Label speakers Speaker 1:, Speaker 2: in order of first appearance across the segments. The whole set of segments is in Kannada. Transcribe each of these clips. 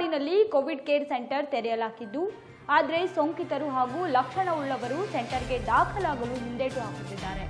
Speaker 1: ತುಳುನಾಡಿನಲ್ಲಿ ಕೋವಿಡ್ ಕೇರ್ ಸೆಂಟರ್ ತೆರೆಯಲಾಗಿದ್ದು ಆದರೆ ಸೋಂಕಿತರು ಹಾಗೂ ಲಕ್ಷಣವುಳ್ಳವರು ಸೆಂಟರ್ಗೆ ದಾಖಲಾಗಲು ಹಿಂದೇಟು ಹಾಕುತ್ತಿದ್ದಾರೆ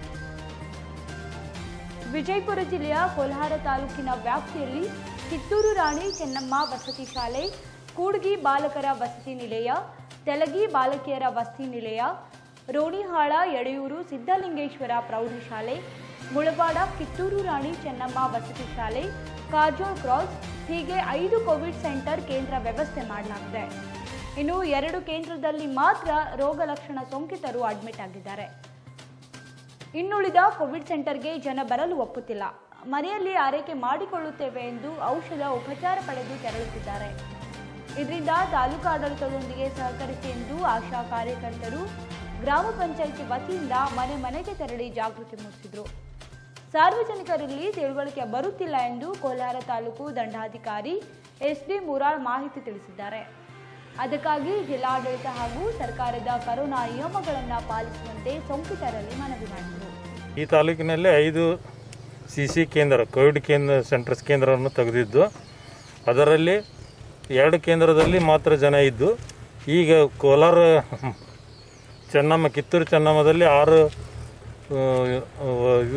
Speaker 1: ವಿಜಯಪುರ ಜಿಲ್ಲೆಯ ಕೋಲಾರ ತಾಲೂಕಿನ ವ್ಯಾಪ್ತಿಯಲ್ಲಿ ಕಿತ್ತೂರು ರಾಣಿ ಚೆನ್ನಮ್ಮ ವಸತಿ ಶಾಲೆ ಕೂಡ್ಗಿ ಬಾಲಕರ ವಸತಿ ನಿಲಯ ತೆಲಗಿ ಬಾಲಕಿಯರ ವಸತಿ ನಿಲಯ ರೋಣಿಹಾಳ ಎಡೆಯೂರು ಸಿದ್ದಲಿಂಗೇಶ್ವರ ಪ್ರೌಢಶಾಲೆ ಮುಳವಾಡ ಕಿತ್ತೂರು ರಾಣಿ ಚೆನ್ನಮ್ಮ ವಸತಿ ಶಾಲೆ ಕಾಜೋಳ್ ಕ್ರಾಸ್ ಹೀಗೆ ಐದು ಕೋವಿಡ್ ಸೆಂಟರ್ ಕೇಂದ್ರ ವ್ಯವಸ್ಥೆ ಮಾಡಲಾಗಿದೆ ಇನ್ನು ಎರಡು ಕೇಂದ್ರದಲ್ಲಿ ಮಾತ್ರ ರೋಗ ಲಕ್ಷಣ ಸೋಂಕಿತರು ಅಡ್ಮಿಟ್ ಆಗಿದ್ದಾರೆ ಇನ್ನುಳಿದ ಕೋವಿಡ್ ಸೆಂಟರ್ಗೆ ಜನ ಬರಲು ಒಪ್ಪುತ್ತಿಲ್ಲ ಮನೆಯಲ್ಲಿ ಆರೈಕೆ ಮಾಡಿಕೊಳ್ಳುತ್ತೇವೆ ಎಂದು ಔಷಧ ಉಪಚಾರ ಪಡೆದು ತೆರಳುತ್ತಿದ್ದಾರೆ ಇದರಿಂದ ತಾಲೂಕು ಆಡಳಿತದೊಂದಿಗೆ ಸಹಕರಿಸಿ ಎಂದು ಆಶಾ ಕಾರ್ಯಕರ್ತರು ಗ್ರಾಮ ಪಂಚಾಯಿತಿ ವತಿಯಿಂದ ಮನೆ ಮನೆಗೆ ತೆರಳಿ ಜಾಗೃತಿ ಮೂಡಿಸಿದರು ಸಾರ್ವಜನಿಕರಲ್ಲಿ ತಿಳುವಳಿಕೆ ಬರುತ್ತಿಲ್ಲ ಎಂದು ಕೋಲಾರ ತಾಲೂಕು ದಂಡಾಧಿಕಾರಿ ಎಸ್ ಡಿ ಮುರಾಳ್ ಮಾಹಿತಿ ತಿಳಿಸಿದ್ದಾರೆ ಅದಕ್ಕಾಗಿ ಜಿಲ್ಲಾಡಳಿತ ಹಾಗೂ ಸರ್ಕಾರದ ಕರೋನಾ ನಿಯಮಗಳನ್ನು ಪಾಲಿಸುವಂತೆ ಸೋಂಕಿತರಲ್ಲಿ ಮನವಿ ಮಾಡಿದರು
Speaker 2: ಈ ತಾಲೂಕಿನಲ್ಲಿ ಐದು ಸಿ ಸಿ ಕೇಂದ್ರ ಕೋವಿಡ್ ಕೇಂದ್ರ ಸೆಂಟರ್ಸ್ ಕೇಂದ್ರವನ್ನು ತೆಗೆದಿದ್ದು ಅದರಲ್ಲಿ ಎರಡು ಕೇಂದ್ರದಲ್ಲಿ ಮಾತ್ರ ಜನ ಇದ್ದು ಈಗ ಕೋಲಾರ ಚೆನ್ನಮ್ಮ ಕಿತ್ತೂರು ಚೆನ್ನಮ್ಮದಲ್ಲಿ ಆರು ಆ, ಇದು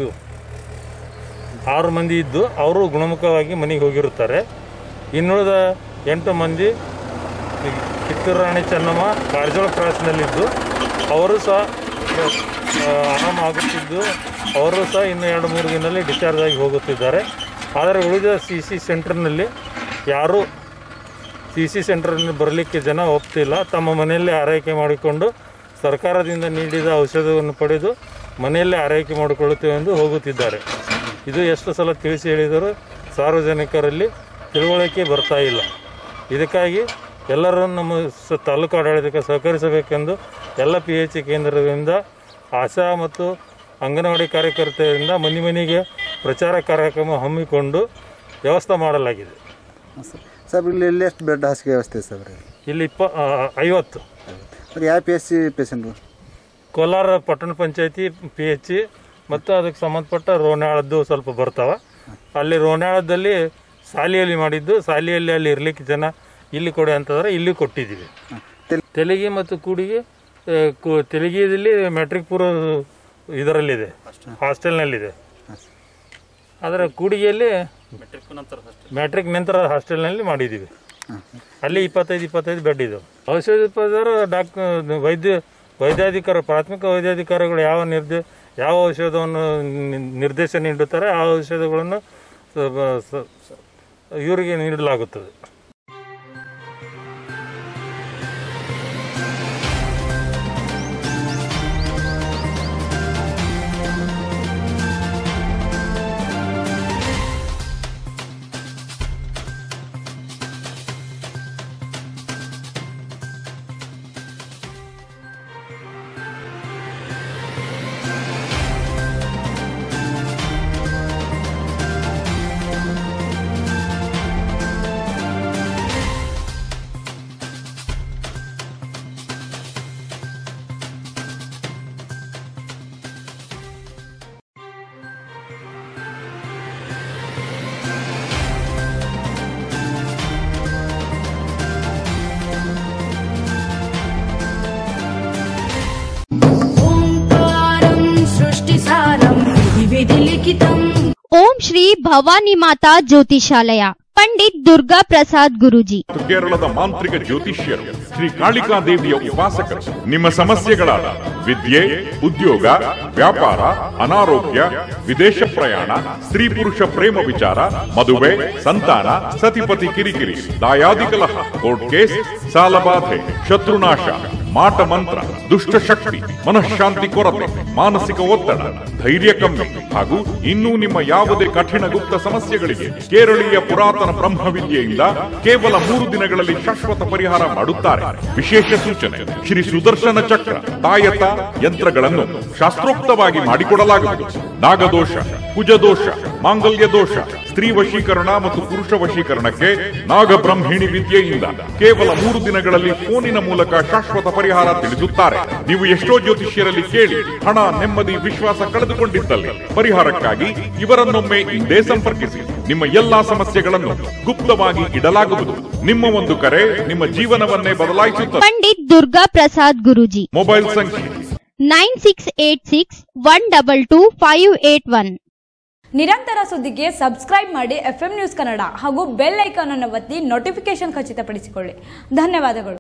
Speaker 2: ಆರು ಮಂದಿ ಇದ್ದು ಅವರು ಗುಣಮುಖವಾಗಿ ಮನೆಗೆ ಹೋಗಿರುತ್ತಾರೆ ಇನ್ನುಳಿದ ಎಂಟು ಮಂದಿ ಈ ಕಿತ್ತೂರು ರಾಣಿ ಚೆನ್ನಮ್ಮ ಕಾರಜೋಳ ಕ್ರಾಸ್ನಲ್ಲಿದ್ದು ಅವರು ಸಹ ಆ, ಆರಾಮ ಆಗುತ್ತಿದ್ದು ಅವರು ಸಹ ಇನ್ನು ಎರಡು ಮೂರು ದಿನದಲ್ಲಿ ಡಿಸ್ಚಾರ್ಜ್ ಆಗಿ ಹೋಗುತ್ತಿದ್ದಾರೆ ಆದರೆ ಉಳಿದ ಸಿ ಸಿ ಸೆಂಟರ್ನಲ್ಲಿ ಯಾರೂ ಸಿ ಸಿ ಸೆಂಟರ್ನಲ್ಲಿ ಬರಲಿಕ್ಕೆ ಜನ ಒಪ್ತಿಲ್ಲ ತಮ್ಮ ಮನೆಯಲ್ಲೇ ಆರೈಕೆ ಮಾಡಿಕೊಂಡು ಸರ್ಕಾರದಿಂದ ನೀಡಿದ ಔಷಧವನ್ನು ಪಡೆದು ಮನೆಯಲ್ಲೇ ಆರೈಕೆ ಮಾಡಿಕೊಳ್ಳುತ್ತೇವೆ ಎಂದು ಹೋಗುತ್ತಿದ್ದಾರೆ ಇದು ಎಷ್ಟು ಸಲ ತಿಳಿಸಿ ಹೇಳಿದರೂ ಸಾರ್ವಜನಿಕರಲ್ಲಿ ತಿಳುವಳಿಕೆ ಬರ್ತಾ ಇಲ್ಲ ಇದಕ್ಕಾಗಿ ಎಲ್ಲರೂ ನಮ್ಮ ಸ ತಾಲೂಕು ಆಡಳಿತಕ್ಕೆ ಸಹಕರಿಸಬೇಕೆಂದು ಎಲ್ಲ ಪಿ ಎಚ್ ಸಿ ಕೇಂದ್ರದಿಂದ ಆಶಾ ಮತ್ತು ಅಂಗನವಾಡಿ ಕಾರ್ಯಕರ್ತೆಯರಿಂದ ಮನೆ ಮನೆಗೆ ಪ್ರಚಾರ ಕಾರ್ಯಕ್ರಮ ಹಮ್ಮಿಕೊಂಡು ವ್ಯವಸ್ಥೆ ಮಾಡಲಾಗಿದೆ
Speaker 3: ಹಾಂ ಸರ್ ಸರ್ ಇಲ್ಲಿ ಇಲ್ಲಿ ಎಷ್ಟು ಬೆಡ್ ಹಾಸಿಗೆ ವ್ಯವಸ್ಥೆ ಸರ್
Speaker 2: ಇಲ್ಲಿ ಇಪ್ಪ ಆ, ಐವತ್ತು
Speaker 3: ಸರ್ ಯಾವ P S C patient
Speaker 2: Kolar ಪಟ್ಟಣ ಪಂಚಾಯತಿ ಪಿ ಎಚ್ ಇ ಮತ್ತು ಅದಕ್ಕೆ ಸಂಬಂಧಪಟ್ಟ ರೋನಾಳದ್ದು ಸ್ವಲ್ಪ ಬರ್ತಾವ ಅಲ್ಲಿ ರೋನಾಳದಲ್ಲಿ ಶಾಲೆಯಲ್ಲಿ ಮಾಡಿದ್ದು ಶಾಲೆಯಲ್ಲಿ ಅಲ್ಲಿ ಇರ್ಲಿಕ್ಕೆ ಜನ ಇಲ್ಲಿ ಕೊಡಿ ಅಂತಂದ್ರೆ ಇಲ್ಲಿ ಕೊಟ್ಟಿದ್ದೀವಿ ತೆಲಗಿ ಮತ್ತು ಕೂಡಿಗೆ ಆ, ಕು- ತೆಲಗಿಯಲ್ಲಿ ಮೆಟ್ರಿಕ್ ಪೂರ್ವ ಇದರಲ್ಲಿದೆ ಹಾಸ್ಟೆಲ್ನಲ್ಲಿದೆ ಆದರೆ ಕೂಡಿಗೆಯಲ್ಲಿ ಮ್ಯಾಟ್ರಿಕ್ ನಂತರ ಹಾಸ್ಟೆಲ್ನಲ್ಲಿ ಮಾಡಿದ್ದೀವಿ ಅಲ್ಲಿ ಇಪ್ಪತ್ತೈದು ಇಪ್ಪತ್ತೈದು ಬೆಡ್ ಇದಾವೆ ಔಷಧ ಉತ್ಪಾದಕರು ಡಾಕ್ ವೈದ್ಯ ವೈದ್ಯಾಧಿಕಾರ ಪ್ರಾಥಮಿಕ ವೈದ್ಯಾಧಿಕಾರಿಗಳು ಯಾವ ನಿರ್ದೇ ಯಾವ ಔಷಧವನ್ನು ನಿ- ನಿರ್ದೇಶನ ನೀಡುತ್ತಾರೆ ಆ ಔಷಧಗಳನ್ನು ಸ- ಬ- ಸ- ಸ- ಇವರಿಗೆ ನೀಡಲಾಗುತ್ತದೆ
Speaker 4: ఓంకారం సృష్టిసారం విధి విధి లిఖితం
Speaker 5: ಓಂ ಶ್ರೀ ಭವಾನಿ ಮಾತಾ ಜ್ಯೋತಿಷಾಲಯ ಪಂಡಿತ್ ದುರ್ಗಾ ಪ್ರಸಾದ್ ಗುರೂಜಿ
Speaker 6: ಮತ್ತು ಕೇರಳದ ಮಾಂತ್ರಿಕ ಜ್ಯೋತಿಷ್ಯರು ಶ್ರೀ ಕಾಳಿಕಾ ದೇವಿಯ ಉಪಾಸಕರು ನಿಮ್ಮ ಸಮಸ್ಯೆಗಳಾದ ವಿದ್ಯೆ ಉದ್ಯೋಗ ವ್ಯಾಪಾರ ಅನಾರೋಗ್ಯ ವಿದೇಶ ಪ್ರಯಾಣ ಸ್ತ್ರೀ ಪುರುಷ ಪ್ರೇಮ ವಿಚಾರ ಮದುವೆ ಸಂತಾನ ಸತಿಪತಿ ಕಿರಿಕಿರಿ ದಾಯಾದಿ ಕಲಹ ಕೋರ್ಟ್ ಕೇಸ್ ಸಾಲಬಾಧೆ ಶತ್ರುನಾಶ ಮಾಟ ಮಂತ್ರ ದುಷ್ಟ ಶಕ್ತಿ ಮನಃಶಾಂತಿ ಕೊರತೆ ಮಾನಸಿಕ ಒತ್ತಡ ಧೈರ್ಯ ಕಮ್ಮಿ ಹಾಗೂ ಇನ್ನೂ ನಿಮ್ಮ ಯಾವುದೇ ಕಠಿಣ ಗುಪ್ತ ಸಮಸ್ಯೆಗಳಿಗೆ ಕೇರಳೀಯ ಪುರಾತನ ಬ್ರಹ್ಮವಿದ್ಯೆಯಿಂದ ಕೇವಲ ಮೂರು ದಿನಗಳಲ್ಲಿ ಶಾಶ್ವತ ಪರಿಹಾರ ಮಾಡುತ್ತಾರೆ ವಿಶೇಷ ಸೂಚನೆ ಶ್ರೀ ಸುದರ್ಶನ ಚಕ್ರ ತಾಯತ ಯಂತ್ರಗಳನ್ನು ಶಾಸ್ತ್ರೋಕ್ತವಾಗಿ ಮಾಡಿಕೊಡಲಾಗುವುದು ನಾಗದೋಷ ಕುಜದೋಷ ಮಾಂಗಲ್ಯ ದೋಷ ಸ್ತ್ರೀ ವಶೀಕರಣ ಮತ್ತು ಪುರುಷ ವಶೀಕರಣಕ್ಕೆ ನಾಗಬ್ರಹ್ಮಿಣಿ ವಿದ್ಯೆಯಿಂದ ಕೇವಲ ಮೂರು ದಿನಗಳಲ್ಲಿ ಫೋನಿನ ಮೂಲಕ ಶಾಶ್ವತ ಪರಿಹಾರ ತಿಳಿಸುತ್ತಾರೆ ನೀವು ಎಷ್ಟೋ ಜ್ಯೋತಿಷ್ಯರಲ್ಲಿ ಕೇಳಿ ಹಣ ನೆಮ್ಮದಿ ವಿಶ್ವಾಸ ಕಳೆದುಕೊಂಡಿದ್ದಲ್ಲಿ ಪರಿಹಾರಕ್ಕಾಗಿ ಇವರನ್ನೊಮ್ಮೆ ಇಂದೇ ಸಂಪರ್ಕಿಸಿ ನಿಮ್ಮ ಎಲ್ಲಾ ಸಮಸ್ಯೆಗಳನ್ನು ಗುಪ್ತವಾಗಿ ಇಡಲಾಗುವುದು ನಿಮ್ಮ ಒಂದು ಕರೆ ನಿಮ್ಮ ಜೀವನವನ್ನೇ ಬದಲಾಯಿಸುತ್ತದೆ
Speaker 5: ಪಂಡಿತ್ ದುರ್ಗಾ ಪ್ರಸಾದ್ ಗುರುಜಿ
Speaker 6: ಮೊಬೈಲ್ ಸಂಖ್ಯೆ
Speaker 5: nine six eight six one double two five eight one
Speaker 1: ನಿರಂತರ ಸುದ್ದಿಗೆ ಸಬ್ಸ್ಕ್ರೈಬ್ ಮಾಡಿ ಎಫ್ ನ್ಯೂಸ್ ಕನ್ನಡ ಹಾಗೂ ಬೆಲ್ ಐಕಾನ್ ಅನ್ನು ಒತ್ತಿ ನೋಟಿಫಿಕೇಶನ್ ಖಚಿತಪಡಿಸಿಕೊಳ್ಳಿ ಧನ್ಯವಾದಗಳು